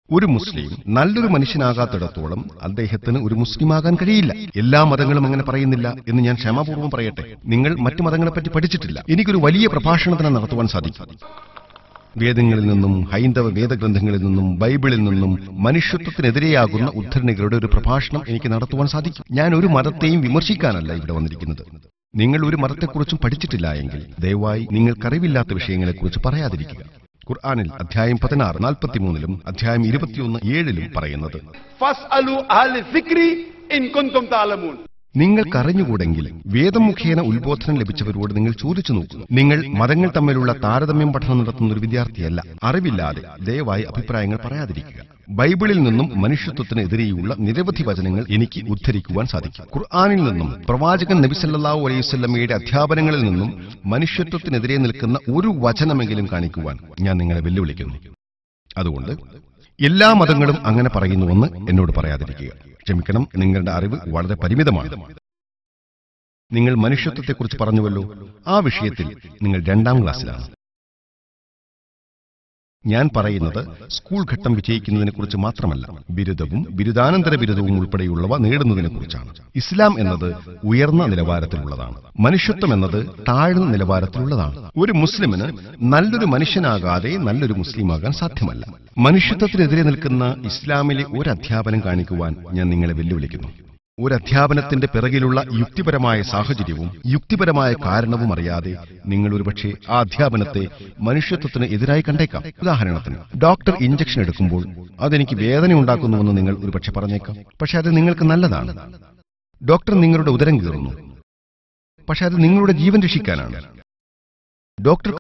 ഒരു മുസ്ലിം നല്ലൊരു മനുഷ്യനാകാത്തിടത്തോളം അദ്ദേഹത്തിന് ഒരു മുസ്ലിമാകാൻ കഴിയില്ല എല്ലാ മതങ്ങളും അങ്ങനെ പറയുന്നില്ല എന്ന് ഞാൻ ക്ഷമാപൂർവ്വം പറയട്ടെ നിങ്ങൾ മറ്റു മതങ്ങളെപ്പറ്റി പഠിച്ചിട്ടില്ല എനിക്കൊരു വലിയ പ്രഭാഷണത്തിന് നടത്തുവാൻ സാധിക്കും വേദങ്ങളിൽ നിന്നും ഹൈന്ദവ വേദഗ്രന്ഥങ്ങളിൽ നിന്നും ബൈബിളിൽ നിന്നും മനുഷ്യത്വത്തിനെതിരെയാകുന്ന ഉദ്ധരണികളുടെ ഒരു പ്രഭാഷണം എനിക്ക് നടത്തുവാൻ സാധിക്കും ഞാൻ ഒരു മതത്തെയും വിമർശിക്കാനല്ല ഇവിടെ വന്നിരിക്കുന്നത് നിങ്ങൾ ഒരു മതത്തെക്കുറിച്ചും പഠിച്ചിട്ടില്ല എങ്കിൽ ദയവായി നിങ്ങൾക്കറിവില്ലാത്ത വിഷയങ്ങളെക്കുറിച്ച് പറയാതിരിക്കുക ഖുർആാനിൽ അധ്യായം പതിനാറ് നാൽപ്പത്തിമൂന്നിലും അധ്യായം ഇരുപത്തിയൊന്ന് ഏഴിലും പറയുന്നത് فاسألوا أهل الذكر إن كنتم تعلمون നിങ്ങൾക്കറിഞ്ഞുകൂടെങ്കിൽ വേദം മുഖേന ഉത്ബോധനം ലഭിച്ചവരോട് നിങ്ങൾ ചോദിച്ചു നോക്കൂ നിങ്ങൾ മതങ്ങൾ തമ്മിലുള്ള താരതമ്യം പഠനം നടത്തുന്ന ഒരു വിദ്യാർത്ഥിയല്ല അറിവില്ലാതെ ദയവായി അഭിപ്രായങ്ങൾ പറയാതിരിക്കുക ബൈബിളിൽ നിന്നും മനുഷ്യത്വത്തിനെതിരെയുള്ള നിരവധി വചനങ്ങൾ എനിക്ക് ഉദ്ധരിക്കുവാൻ സാധിക്കും ഖുർആാനിൽ നിന്നും പ്രവാചകൻ നബിസല്ലാഹു അലൈവല്ലമയുടെ അധ്യാപനങ്ങളിൽ നിന്നും മനുഷ്യത്വത്തിനെതിരെ നിൽക്കുന്ന ഒരു വചനമെങ്കിലും കാണിക്കുവാൻ ഞാൻ നിങ്ങളെ വെല്ലുവിളിക്കുന്നു അതുകൊണ്ട് എല്ലാ മതങ്ങളും അങ്ങനെ പറയുന്നുവെന്ന് എന്നോട് പറയാതിരിക്കുക ക്ഷമിക്കണം നിങ്ങളുടെ അറിവ് വളരെ പരിമിതമാണ് നിങ്ങൾ മനുഷ്യത്വത്തെക്കുറിച്ച് പറഞ്ഞുവല്ലോ ആ വിഷയത്തിൽ നിങ്ങൾ രണ്ടാം ക്ലാസ്സിലാണ് ഞാൻ പറയുന്നത് സ്കൂൾ ഘട്ടം വിജയിക്കുന്നതിനെക്കുറിച്ച് മാത്രമല്ല ബിരുദവും ബിരുദാനന്തര ബിരുദവും ഉൾപ്പെടെയുള്ളവ നേടുന്നതിനെക്കുറിച്ചാണ് ഇസ്ലാം എന്നത് ഉയർന്ന നിലവാരത്തിലുള്ളതാണ് മനുഷ്യത്വം എന്നത് താഴ്ന്ന നിലവാരത്തിലുള്ളതാണ് ഒരു മുസ്ലിമിന് നല്ലൊരു മനുഷ്യനാകാതെ നല്ലൊരു മുസ്ലിമാകാൻ സാധ്യമല്ല മനുഷ്യത്വത്തിനെതിരെ നിൽക്കുന്ന ഇസ്ലാമിലെ ഒരു അധ്യാപനം കാണിക്കുവാൻ ഞാൻ നിങ്ങളെ വെല്ലുവിളിക്കുന്നു ഒരു അധ്യാപനത്തിന്റെ പിറകിലുള്ള യുക്തിപരമായ സാഹചര്യവും യുക്തിപരമായ കാരണവും അറിയാതെ നിങ്ങൾ ഒരുപക്ഷെ ആ അധ്യാപനത്തെ മനുഷ്യത്വത്തിന് എതിരായി കണ്ടേക്കാം ഉദാഹരണത്തിന് ഡോക്ടർ ഇഞ്ചക്ഷൻ എടുക്കുമ്പോൾ അതെനിക്ക് വേദന ഉണ്ടാക്കുന്നുവെന്ന് നിങ്ങൾ ഒരുപക്ഷെ പറഞ്ഞേക്കാം പക്ഷെ അത് നിങ്ങൾക്ക് നല്ലതാണ് ഡോക്ടർ നിങ്ങളുടെ ഉദരം കീറുന്നു പക്ഷെ അത് നിങ്ങളുടെ ജീവൻ രക്ഷിക്കാനാണ് ഡോക്ടർ